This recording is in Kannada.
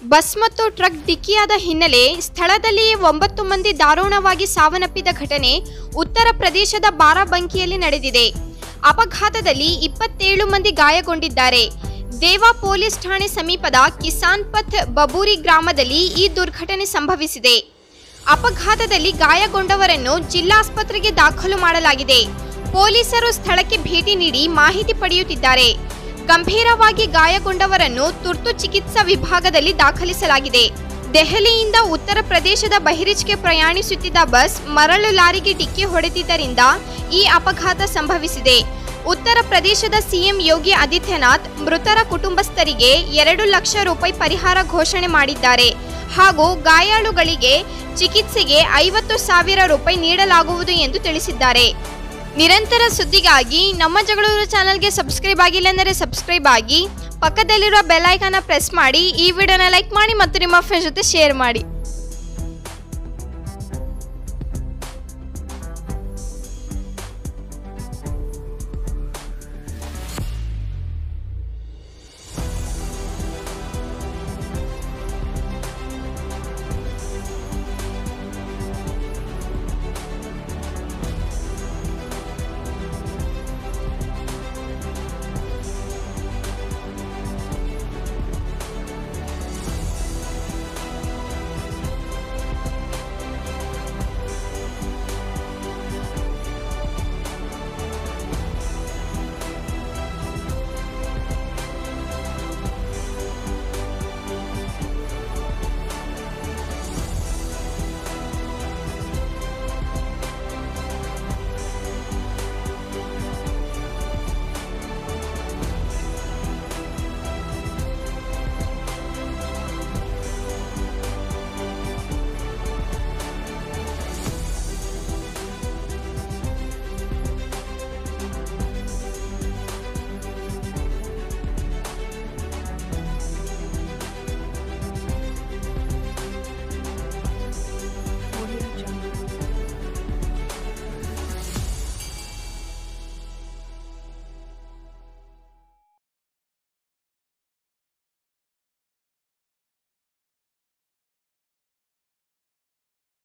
ಬಸ್ ಮತ್ತು ಟ್ರಕ್ ಡಿಕ್ಕಿಯಾದ ಹಿನ್ನೆಲೆ ಸ್ಥಳದಲ್ಲಿಯೇ ಒಂಬತ್ತು ಮಂದಿ ದಾರುಣವಾಗಿ ಸಾವನ್ನಪ್ಪಿದ ಘಟನೆ ಉತ್ತರ ಪ್ರದೇಶದ ಬಾರಾಬಂಕಿಯಲ್ಲಿ ನಡೆದಿದೆ ಅಪಘಾತದಲ್ಲಿ ಇಪ್ಪತ್ತೇಳು ಮಂದಿ ಗಾಯಗೊಂಡಿದ್ದಾರೆ ದೇವಾ ಪೊಲೀಸ್ ಠಾಣೆ ಸಮೀಪದ ಕಿಸಾನ್ ಪಥ್ ಬಬೂರಿ ಗ್ರಾಮದಲ್ಲಿ ಈ ದುರ್ಘಟನೆ ಸಂಭವಿಸಿದೆ ಅಪಘಾತದಲ್ಲಿ ಗಾಯಗೊಂಡವರನ್ನು ಜಿಲ್ಲಾಸ್ಪತ್ರೆಗೆ ದಾಖಲು ಮಾಡಲಾಗಿದೆ ಪೊಲೀಸರು ಸ್ಥಳಕ್ಕೆ ಭೇಟಿ ನೀಡಿ ಮಾಹಿತಿ ಪಡೆಯುತ್ತಿದ್ದಾರೆ ಗಂಭೀರವಾಗಿ ಗಾಯಗೊಂಡವರನ್ನು ತುರ್ತು ಚಿಕಿತ್ಸಾ ವಿಭಾಗದಲ್ಲಿ ದಾಖಲಿಸಲಾಗಿದೆ ದೆಹಲಿಯಿಂದ ಉತ್ತರ ಪ್ರದೇಶದ ಬಹಿರಿಜ್ಗೆ ಪ್ರಯಾಣಿಸುತ್ತಿದ್ದ ಬಸ್ ಮರಳು ಲಾರಿಗೆ ಡಿಕ್ಕಿ ಹೊಡೆದಿದ್ದರಿಂದ ಈ ಅಪಘಾತ ಸಂಭವಿಸಿದೆ ಉತ್ತರ ಪ್ರದೇಶದ ಸಿಎಂ ಯೋಗಿ ಆದಿತ್ಯನಾಥ್ ಮೃತರ ಕುಟುಂಬಸ್ಥರಿಗೆ ಎರಡು ಲಕ್ಷ ರೂಪಾಯಿ ಪರಿಹಾರ ಘೋಷಣೆ ಮಾಡಿದ್ದಾರೆ ಹಾಗೂ ಗಾಯಾಳುಗಳಿಗೆ ಚಿಕಿತ್ಸೆಗೆ ಐವತ್ತು ಸಾವಿರ ರೂಪಾಯಿ ನೀಡಲಾಗುವುದು ಎಂದು ತಿಳಿಸಿದ್ದಾರೆ ನಿರಂತರ ಸುದ್ದಿಗಾಗಿ ನಮ್ಮ ಜಗಳೂರು ಚಾನಲ್ಗೆ ಸಬ್ಸ್ಕ್ರೈಬ್ ಆಗಿಲ್ಲ ಅಂದರೆ ಸಬ್ಸ್ಕ್ರೈಬ್ ಆಗಿ ಪಕ್ಕದಲ್ಲಿರುವ ಬೆಲ್ ಐಕಾನ ಪ್ರೆಸ್ ಮಾಡಿ ಈ ವಿಡಿಯೋನ ಲೈಕ್ ಮಾಡಿ ಮತ್ತು ನಿಮ್ಮ ಫ್ರೆಂಡ್ಸ್ ಜೊತೆ ಶೇರ್ ಮಾಡಿ